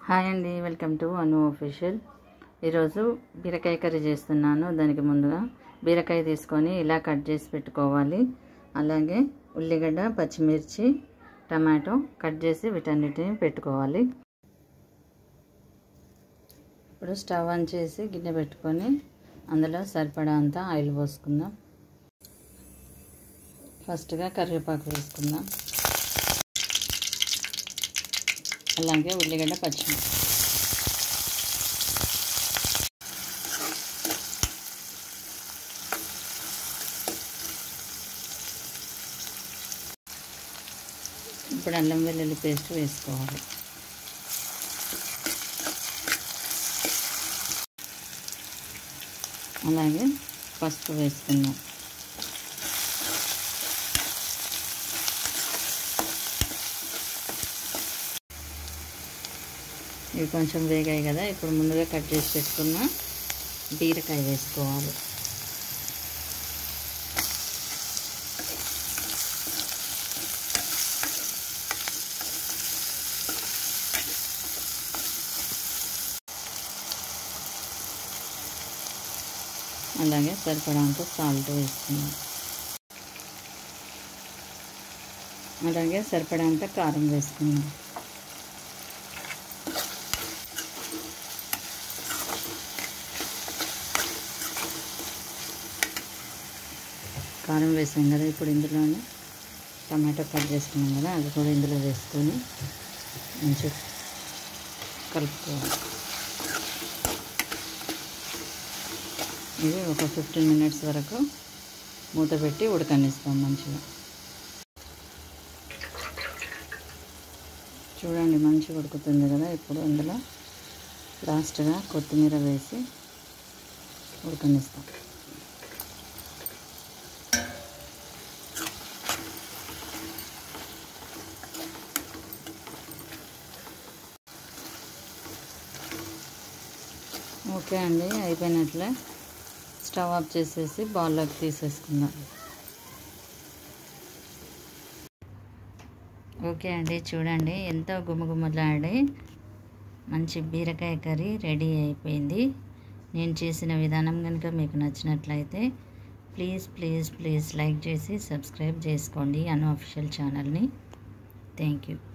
hi అండి welcome to Anu official ఈరోజు బీరకాయ కర్రీ చేస్తున్నాను దానికి ముందుగా బీరకాయ తీసుకొని ఇలా కట్ చేసి పెట్టుకోవాలి అలాగే ఉల్లిగడ్డ పచ్చిమిర్చి టమాటో కట్ చేసి వీటన్నిటిని పెట్టుకోవాలి ఇప్పుడు స్టవ్ ఆన్ చేసి గిన్నె పెట్టుకొని అందులో సరిపడా అంతా ఆయిల్ పోసుకుందాం ఫస్ట్గా కరివేపాకు వేసుకుందాం అలాగే ఉల్లిగడ్డ పచ్చిమిర్చి ఇప్పుడు అల్లం వెల్లుల్లి పేస్ట్ వేసుకోవాలి అలాగే పసుపు వేసుకుందాం ఇవి కొంచెం వేగాయి కదా ఇప్పుడు ముందుగా కట్ చేసి పెట్టుకున్న బీరకాయ వేసుకోవాలి అలాగే సరిపడంత సాల్ట్ వేసుకున్నాం అలాగే సరిపడంత కారం వేసుకున్నాం కారం వేసాం కదా ఇప్పుడు ఇందులోనే టమాటో కట్ చేసుకున్నాం కదా అది కూడా ఇందులో వేసుకొని మంచిగా కలుపుకోవాలి ఇది ఒక ఫిఫ్టీన్ మినిట్స్ వరకు మూత పెట్టి ఉడకనిస్తాం మంచిగా చూడండి మంచిగా ఉడుకుతుంది కదా ఇప్పుడు ఇందులో లాస్ట్గా కొత్తిమీర వేసి ఉడకనిస్తాం ఓకే అండి అయిపోయినట్లే స్టవ్ ఆఫ్ చేసేసి బౌల్లోకి తీసేసుకుందాం ఓకే అండి చూడండి ఎంతో గుమగుమలాడే మంచి బీరకాయ కర్రీ రెడీ అయిపోయింది నేను చేసిన విధానం కనుక మీకు నచ్చినట్లయితే ప్లీజ్ ప్లీజ్ ప్లీజ్ లైక్ చేసి సబ్స్క్రైబ్ చేసుకోండి అను అఫీషియల్ ఛానల్ని థ్యాంక్ యూ